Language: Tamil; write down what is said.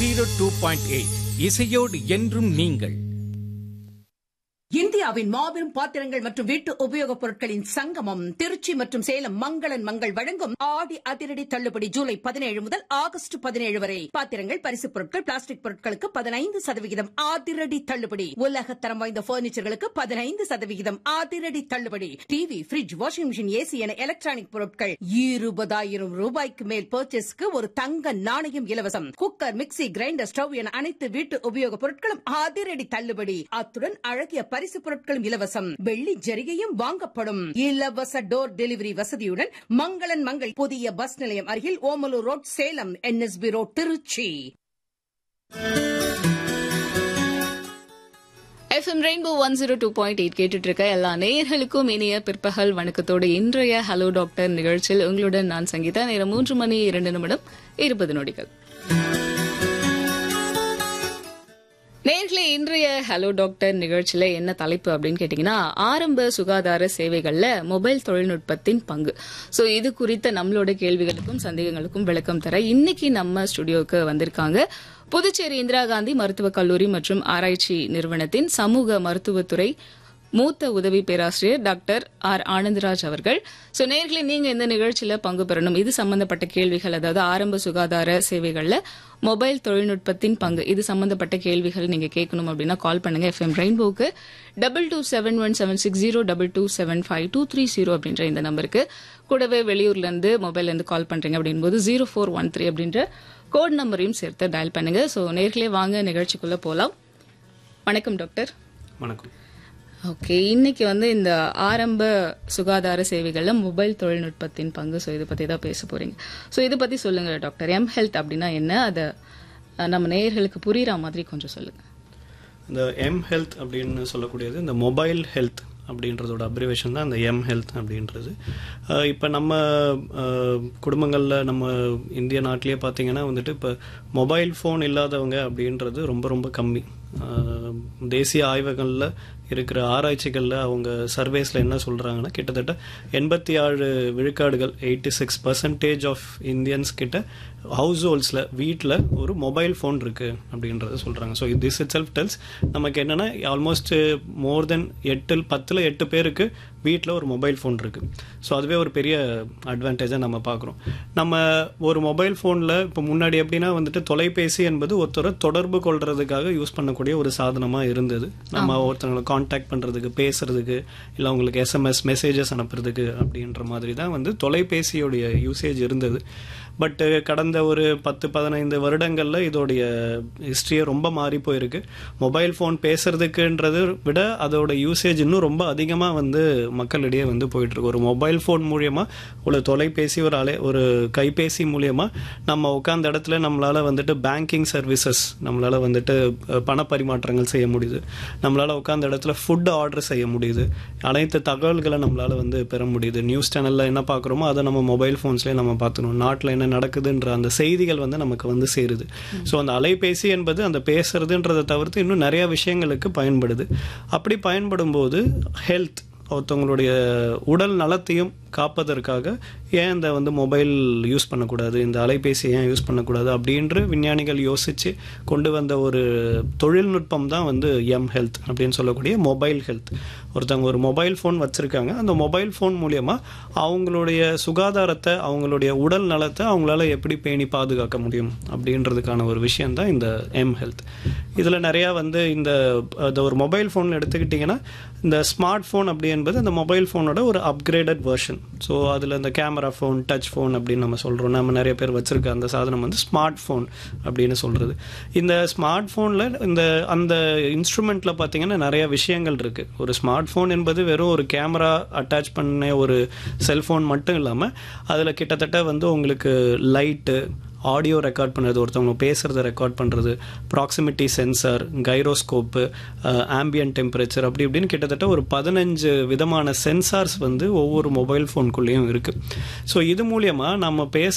ஜீரோ டூ பாயிண்ட் எயிட் இசையோடு என்றும் நீங்கள் இந்தியாவின் மாபெரும் பாத்திரங்கள் மற்றும் வீட்டு உபயோகப் பொருட்களின் சங்கமம் திருச்சி மற்றும் சேலம் மங்களன் மங்கள் வழங்கும் ஆடி அதிரடி தள்ளுபடி ஜூலை பதினேழு முதல் ஆகஸ்ட் பதினேழு வரை பாத்திரங்கள் பரிசுப் பொருட்கள் பிளாஸ்டிக் பொருட்களுக்கு பதினைந்து சதவிகிதம் அதிரடி தள்ளுபடி உலகத்தரம் வாய்ந்த பர்னிச்சர்களுக்கு பதினைந்து சதவிகிதம் அதிரடி தள்ளுபடி TV fridge washing machine AC என எலக்ட்ரானிக் பொருட்கள் இருபதாயிரம் ரூபாய்க்கு மேல் பர்ச்சேஸ்க்கு ஒரு தங்க நாணயம் இலவசம் குக்கர் மிக்ஸி கிரைண்டர் ஸ்டவ் என அனைத்து வீட்டு உபயோகப் பொருட்களும் அதிரடி தள்ளுபடி அத்துடன் அழகிய பரிசு பொருட்களும் இலவசம் வெள்ளி ஜரிகையும் வாங்கப்படும் இலவச டோர் டெலிவரி வசதியுடன் மங்களன் மங்கள் புதிய பஸ் நிலையம் அருகில் Omalur road Salem NSB road Trichy FM Rainbow one zero two point eight கேட்டுட்டு இருக்க எல்லா நேயர்களுக்கும் இனிய பிற்பகல் வணக்கத்தோடு இன்றைய ஹலோ டாக்டர் நிகழ்ச்சியில் உங்களுடன் நான் சங்கீதா நேரம் மூன்று மணி இரண்டு நிமிடம் இருபது நொடிகள் நேர்களே இன்றைய ஹலோ டாக்டர் நிகழ்ச்சியில என்ன தலைப்பு அப்படின்னு கேட்டீங்கன்னா ஆரம்ப சுகாதார சேவைகள்ல மொபைல் தொழில்நுட்பத்தின் பங்கு சோ இது குறித்த நம்மளோட கேள்விகளுக்கும் சந்தேகங்களுக்கும் விளக்கம் தர இன்னைக்கு நம்ம ஸ்டுடியோவுக்கு வந்திருக்காங்க புதுச்சேரி இந்திரா காந்தி மருத்துவக் கல்லூரி மற்றும் ஆராய்ச்சி நிறுவனத்தின் சமூக மருத்துவத்துறை மூத்த உதவி பேராசிரியர் டாக்டர் ஆர் ஆனந்தராஜ் அவர்கள் சோ நேர்களே நீங்க இந்த நிகழ்ச்சியில பங்கு பெறணும் இது சம்பந்தப்பட்ட கேள்விகள் அதாவது ஆரம்ப சுகாதார சேவைகள்ல மொபைல் தொழில்நுட்பத்தின் பங்கு இது சம்பந்தப்பட்ட கேள்விகள் நீங்க கேட்கணும் அப்படின்னா கால் பண்ணுங்க எஃப்எம் ரெயின்போக்கு double two seven one seven six zero double two seven five two three zero அப்படின்ற இந்த நம்பருக்கு கூடவே வெளியூர்ல இருந்து மொபைல்ல இருந்து கால் பண்றீங்க அப்படின்போது ஜீரோ ஃபோர் ஒன் த்ரீ அப்படின்ற கோட் நம்பரையும் சேர்த்து டயல் பண்ணுங்க சோ நேர்களே வாங்க நிகழ்ச்சிக்குள்ள போலாம் வணக்கம் டாக்டர் வணக்கம் ஓகே இன்னைக்கு வந்து இந்த ஆரம்ப சுகாதார சேவைகள்ல மொபைல் தொழில்நுட்பத்தின் பங்கு ஸோ இதை பத்தி தான் பேச போறீங்க ஸோ இதை பத்தி சொல்லுங்க டாக்டர் எம் ஹெல்த் அப்படின்னா என்ன அதை அஹ், நம்ம நேயர்களுக்கு புரியுற மாதிரி கொஞ்சம் சொல்லுங்க இந்த எம் ஹெல்த் அப்படின்னு சொல்லக்கூடியது இந்த மொபைல் ஹெல்த் அப்படின்றதோட அப்ரிவேஷன் தான் இந்த எம் ஹெல்த் அப்படின்றது இப்போ நம்ம குடும்பங்களில் நம்ம இந்திய நாட்டிலேயே பார்த்தீங்கன்னா வந்துட்டு இப்போ மொபைல் ஃபோன் இல்லாதவங்க அப்படின்றது ரொம்ப ரொம்ப கம்மி அஹ், தேசிய ஆய்வகங்களில் இருக்கிற ஆராய்ச்சிகளில் அவங்க சர்வேஸில் என்ன சொல்கிறாங்கன்னா கிட்டத்தட்ட எண்பத்தி ஆறு விழுக்காடுகள் eighty six percentage of Indians கிட்ட ஹவுஸ் ஹோல்ட்ஸில் வீட்டில் ஒரு மொபைல் ஃபோன் இருக்குது அப்படின்றத சொல்கிறாங்க so this itself tells நமக்கு என்னென்னா ஆல்மோஸ்ட் மோர் தென் எட்டு பத்தில் எட்டு பேருக்கு வீட்டில் ஒரு மொபைல் ஃபோன் இருக்குது ஸோ அதுவே ஒரு பெரிய அட்வான்டேஜாக நம்ம பார்க்குறோம் நம்ம ஒரு மொபைல் ஃபோனில் இப்போ முன்னாடி எப்படின்னா வந்துட்டு தொலைபேசி என்பது ஒருத்தரை தொடர்பு கொள்றதுக்காக யூஸ் பண்ணக்கூடிய ஒரு சாதனமாக இருந்தது நம்ம ஒருத்தவங்களை காண்டாக்ட் பண்ணுறதுக்கு பேசுறதுக்கு இல்லை அவங்களுக்கு எஸ்எம்எஸ் மெசேஜஸ் அனுப்புறதுக்கு அப்படின்ற மாதிரி தான் வந்து தொலைபேசியோடைய யூசேஜ் இருந்தது பட் கடந்த ஒரு பத்து பதினைந்து வருடங்களில் இதோடைய ஹிஸ்ட்ரியே ரொம்ப மாறி போயிருக்கு மொபைல் ஃபோன் பேசுறதுக்குன்றது விட அதோட யூசேஜ் இன்னும் ரொம்ப அதிகமாக வந்து மக்களிடையே வந்து போயிட்டு இருக்கு ஒரு மொபைல் ஃபோன் மூலியமா ஒரு தொலைபேசி ஒரு அலை ஒரு கைபேசி மூலியமா நம்ம உட்கார்ந்த இடத்துல நம்மளால வந்துட்டு பேங்கிங் சர்வீசஸ் நம்மளால வந்துட்டு அஹ், பண பரிமாற்றங்கள் செய்ய முடியுது நம்மளால உட்கார்ந்த இடத்துல ஃபுட் ஆர்டர் செய்ய முடியுது அனைத்து தகவல்களை நம்மளால வந்து பெற முடியுது நியூஸ் சேனல்ல என்ன பார்க்குறோமோ அதை நம்ம மொபைல் ஃபோன்ஸ்லேயே நம்ம பார்த்துக்கணும் நாட்டில் என்ன நடக்குதுன்ற அந்த செய்திகள் வந்து நமக்கு வந்து சேருது ஸோ அந்த அலைபேசி என்பது அந்த பேசுறதுன்றதை தவிர்த்து இன்னும் நிறைய விஷயங்களுக்கு பயன்படுது அப்படி பயன்படும் போது ஹெல்த் ஒருத்தவங்களுடைய உடல் நலத்தையும் காப்பதற்காக ஏன் இந்த வந்து மொபைல் யூஸ் பண்ணக்கூடாது இந்த அலைபேசி ஏன் யூஸ் பண்ணக்கூடாது அப்படின்று விஞ்ஞானிகள் யோசித்து கொண்டு வந்த ஒரு தொழில்நுட்பம் தான் வந்து எம் ஹெல்த் அப்படின்னு சொல்லக்கூடிய மொபைல் ஹெல்த் ஒருத்தவங்க ஒரு மொபைல் ஃபோன் வச்சுருக்காங்க அந்த மொபைல் ஃபோன் மூலியமா அவங்களுடைய சுகாதாரத்தை அவங்களுடைய உடல் நலத்தை அவங்களால எப்படி பேணி பாதுகாக்க முடியும் அப்படின்றதுக்கான ஒரு விஷயம் தான் இந்த எம் ஹெல்த் இதில் நிறையா வந்து இந்த இந்த ஒரு மொபைல் ஃபோன் எடுத்துக்கிட்டிங்கன்னா இந்த ஸ்மார்ட் ஃபோன் அப்படி என்பது அந்த மொபைல் ஃபோனோட ஒரு அப்கிரேடட் வெர்ஷன் ஸோ அதில் இந்த கேமரா ஃபோன் டச் ஃபோன் அப்படின்னு நம்ம சொல்கிறோம் நம்ம நிறைய பேர் வச்சிருக்க அந்த சாதனம் வந்து ஸ்மார்ட் ஃபோன் அப்படின்னு சொல்கிறது இந்த ஸ்மார்ட் ஃபோனில் இந்த அந்த இன்ஸ்ட்ருமெண்ட்டில் பார்த்தீங்கன்னா நிறைய விஷயங்கள் இருக்குது ஒரு ஸ்மார்ட் ஃபோன் என்பது வெறும் ஒரு கேமரா அட்டாச் பண்ண ஒரு செல்ஃபோன் மட்டும் இல்லாமல் அதில் கிட்டத்தட்ட வந்து உங்களுக்கு லைட்டு ஆடியோ ரெக்கார்ட் பண்ணுறது ஒருத்தவங்க பேசுகிறத ரெக்கார்ட் பண்ணுறது proximity sensor gyroscope ambient temperature அப்படி இப்படின்னு கிட்டத்தட்ட ஒரு பதினஞ்சு விதமான சென்சார்ஸ் வந்து ஒவ்வொரு மொபைல் ஃபோனுக்குள்ளேயும் இருக்குது ஸோ இது மூலியமாக நம்ம பேச